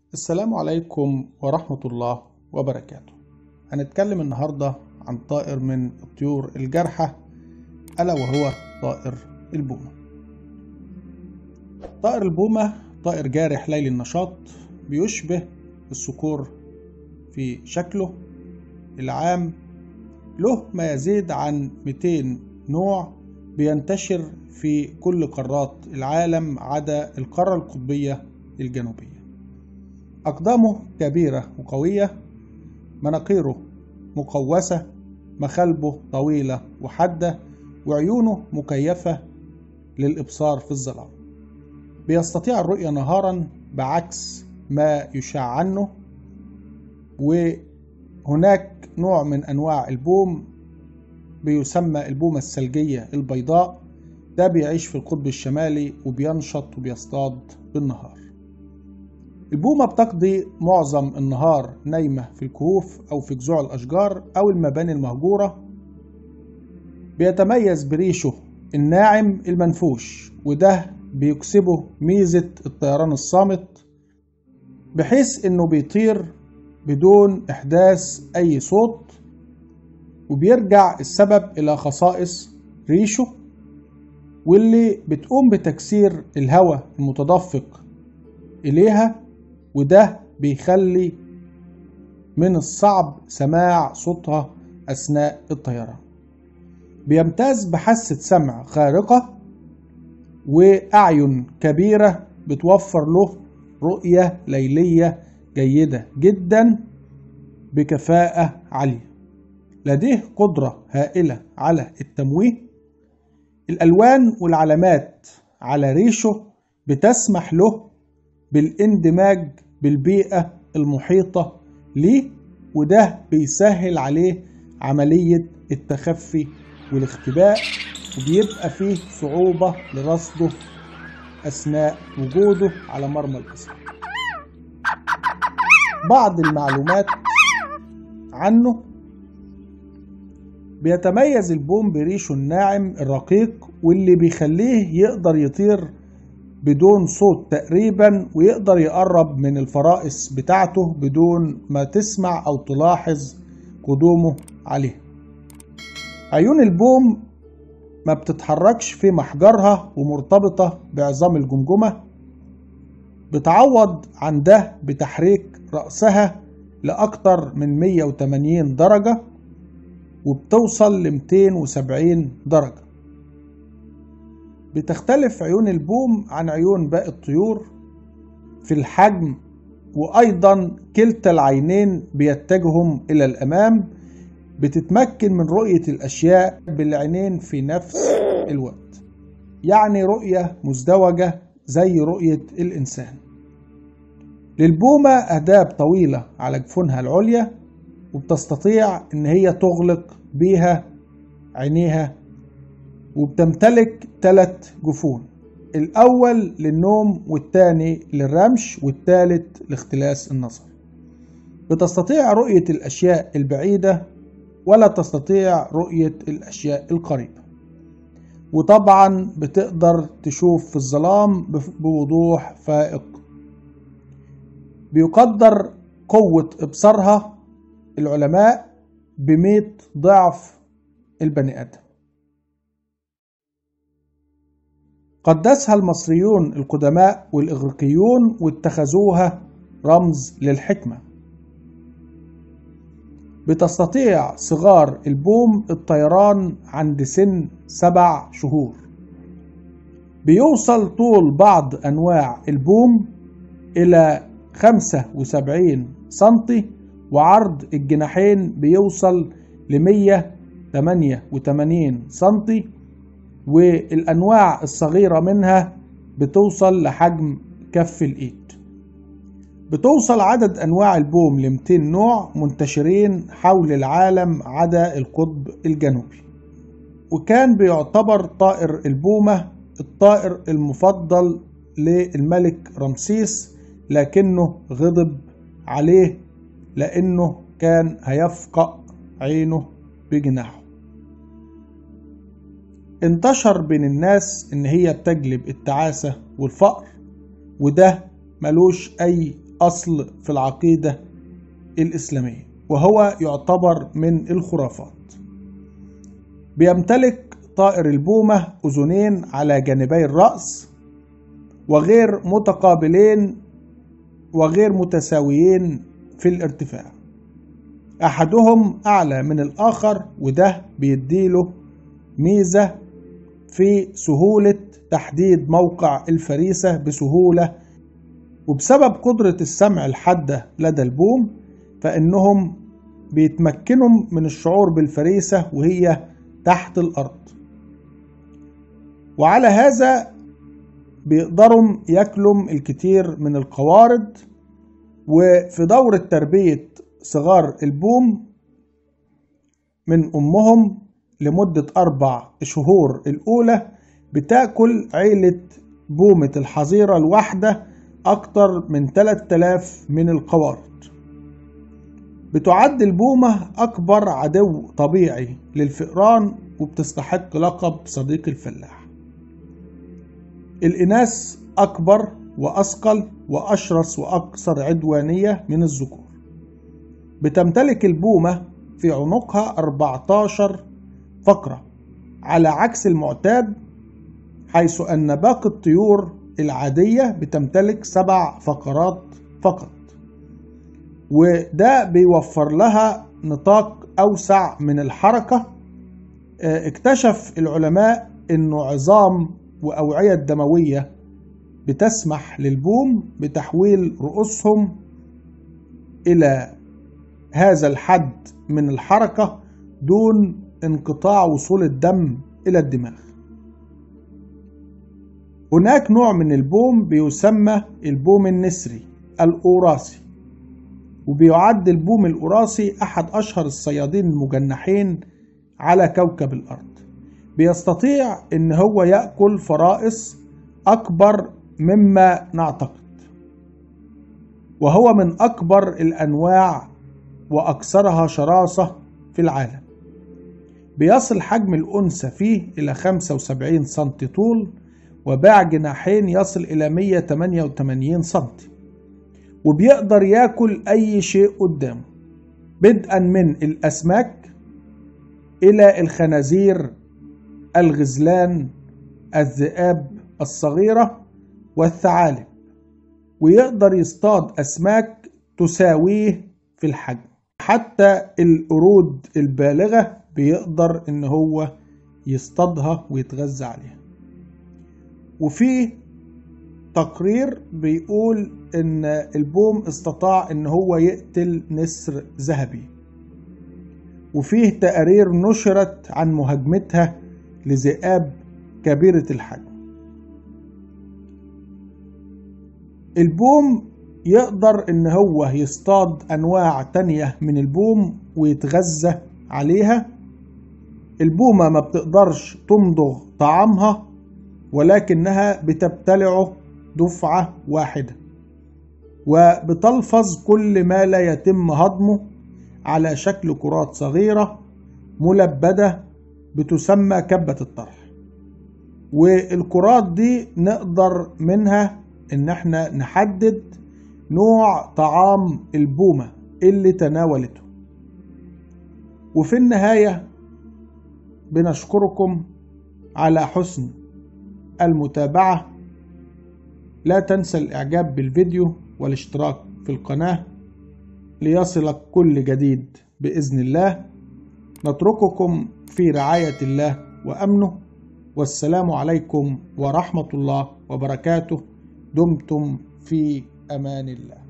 السلام عليكم ورحمة الله وبركاته هنتكلم النهاردة عن طائر من الطيور الجارحة ألا وهو طائر البومة طائر البومة طائر جارح ليلي النشاط بيشبه الصقور في شكله العام له ما يزيد عن 200 نوع بينتشر في كل قارات العالم عدا القارة القطبية الجنوبية أقدامه كبيرة وقوية مناقيره مقوسة مخالبه طويلة وحادة وعيونه مكيفة للإبصار في الظلام بيستطيع الرؤية نهارا بعكس ما يشاع عنه وهناك نوع من أنواع البوم بيسمى البومة الثلجية البيضاء ده بيعيش في القطب الشمالي وبينشط وبيصطاد بالنهار البومة بتقضي معظم النهار نايمة في الكهوف أو في جذوع الأشجار أو المباني المهجورة بيتميز بريشه الناعم المنفوش وده بيكسبه ميزة الطيران الصامت بحيث إنه بيطير بدون إحداث أي صوت وبيرجع السبب إلى خصائص ريشه واللي بتقوم بتكسير الهواء المتدفق إليها وده بيخلي من الصعب سماع صوتها أثناء الطيران بيمتاز بحاسة سمع خارقة وأعين كبيرة بتوفر له رؤية ليلية جيدة جدا بكفاءة عالية لديه قدرة هائلة على التمويه الألوان والعلامات على ريشه بتسمح له بالاندماج بالبيئة المحيطة ليه وده بيسهل عليه عملية التخفي والاختباء وبيبقى فيه صعوبة لرصده أثناء وجوده على مرمى الأسد بعض المعلومات عنه بيتميز البوم بريشه الناعم الرقيق واللي بيخليه يقدر يطير بدون صوت تقريبا ويقدر يقرب من الفرائس بتاعته بدون ما تسمع او تلاحظ قدومه عليه عيون البوم ما بتتحركش في محجرها ومرتبطة بعظام الجمجمة بتعوض عن ده بتحريك رأسها لأكتر من 180 درجة وبتوصل ل 270 درجة بتختلف عيون البوم عن عيون باقي الطيور في الحجم وأيضا كلتا العينين بيتجههم إلى الأمام بتتمكن من رؤية الأشياء بالعينين في نفس الوقت يعني رؤية مزدوجة زي رؤية الإنسان للبومة أهداب طويلة على جفونها العليا وبتستطيع إن هي تغلق بيها عينيها وبتمتلك ثلاث جفون الأول للنوم والثاني للرمش والثالث لاختلاس النظر بتستطيع رؤية الأشياء البعيدة ولا تستطيع رؤية الأشياء القريبة وطبعا بتقدر تشوف في الظلام بوضوح فائق بيقدر قوة إبصارها العلماء بمئة ضعف البني آدم قدسها المصريون القدماء والإغريقيون واتخذوها رمز للحكمة بتستطيع صغار البوم الطيران عند سن سبع شهور بيوصل طول بعض أنواع البوم إلى 75 سنتي وعرض الجناحين بيوصل ل 188 سنتي والأنواع الصغيرة منها بتوصل لحجم كف الإيد بتوصل عدد أنواع البوم ل 200 نوع منتشرين حول العالم عدا القطب الجنوبي وكان بيعتبر طائر البومة الطائر المفضل للملك رمسيس لكنه غضب عليه لأنه كان هيفقأ عينه بجناحه انتشر بين الناس ان هي بتجلب التعاسة والفقر وده ملوش اي أصل في العقيدة الإسلامية وهو يعتبر من الخرافات بيمتلك طائر البومة أذنين على جانبي الرأس وغير متقابلين وغير متساويين في الارتفاع أحدهم أعلى من الآخر وده بيديله ميزة في سهولة تحديد موقع الفريسة بسهولة وبسبب قدرة السمع الحادة لدى البوم فإنهم بيتمكنوا من الشعور بالفريسة وهي تحت الأرض وعلى هذا بيقدروا ياكلوا الكثير من القوارض وفي دورة تربية صغار البوم من أمهم لمدة أربع شهور الأولى بتاكل عيلة بومة الحظيرة الواحدة أكتر من 3000 من القوارض بتعد البومة أكبر عدو طبيعي للفئران وبتستحق لقب صديق الفلاح الإناث أكبر وأثقل وأشرس وأكثر عدوانية من الذكور بتمتلك البومة في عنقها 14 فقرة على عكس المعتاد حيث أن باقي الطيور العادية بتمتلك سبع فقرات فقط وده بيوفر لها نطاق أوسع من الحركة اكتشف العلماء أنه عظام وأوعية دموية بتسمح للبوم بتحويل رؤوسهم إلى هذا الحد من الحركة دون انقطاع وصول الدم إلى الدماغ هناك نوع من البوم بيسمى البوم النسري الأوراسي وبيعد البوم الأوراسي أحد أشهر الصيادين المجنحين على كوكب الأرض بيستطيع إن هو يأكل فرائس أكبر مما نعتقد وهو من أكبر الأنواع وأكثرها شراسة في العالم بيصل حجم الأنثى فيه إلى 75 سم طول وباع جناحين يصل إلى 188 سم وبيقدر ياكل أي شيء قدامه بدءا من الأسماك إلى الخنازير الغزلان الذئاب الصغيرة والثعالب ويقدر يصطاد أسماك تساويه في الحجم حتى القرود البالغة بيقدر إن هو يصطادها ويتغذى عليها وفي تقرير بيقول ان البوم استطاع ان هو يقتل نسر ذهبي وفيه تقارير نشرت عن مهاجمتها لذئاب كبيرة الحجم البوم يقدر ان هو يصطاد انواع تانية من البوم ويتغذى عليها البومة ما بتقدرش تمضغ طعامها ولكنها بتبتلعه دفعة واحدة وبتلفظ كل ما لا يتم هضمه على شكل كرات صغيرة ملبدة بتسمى كبة الطرح والكرات دي نقدر منها ان احنا نحدد نوع طعام البومة اللي تناولته وفي النهاية بنشكركم على حسن المتابعة لا تنسى الإعجاب بالفيديو والاشتراك في القناة ليصلك كل جديد بإذن الله نترككم في رعاية الله وأمنه والسلام عليكم ورحمة الله وبركاته دمتم في أمان الله